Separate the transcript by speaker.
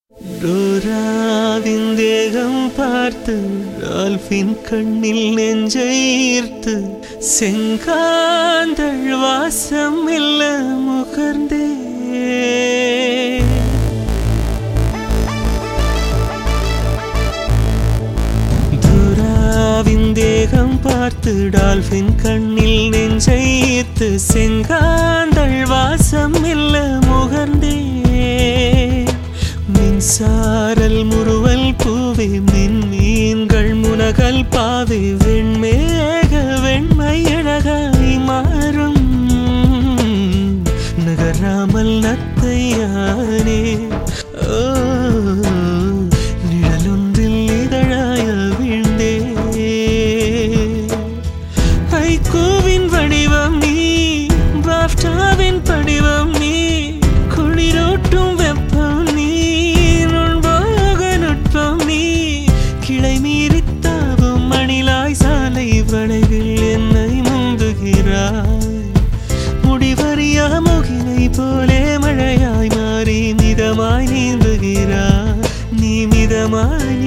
Speaker 1: டோராவின் தேகம் பார்த்து டால்பின் கண்ணில் நெஞ்சை ஈர்த்து செங்காந்தள் வாசம் இல்ல முகர்ந்தே துராவின் தேகம் பார்த்து டால்பின் கண்ணில் நெஞ்சை ஈர்த்து செங்காந்தள் வாசம் இல்ல முகர்ந்தே மின்சாரல் முறுவல் பூவே மின் மீன்கள் முனகல் பாவே வெண்மேக வெண்மை அழகாய் மாறும் நகராமல் நத்தையானே ஓ நிழலொன்றில் இதழாய வீழ்ந்தே ஹைக்கூவின் வடிவம் நீ பாப்டாவின் படிவம் நீ குளிரூட்டும் வெப்பம் நீ நுண்போக நுட்பம் நீ கிளை மீறித் தாவும் மணிலாய் சாலை வளைவில் என்னை முந்துகிறாய் முடிவறியா முகிலை போலே மழையாய் மாறி மிதமாய் நீந்துகிறாய் நீ மிதமாய்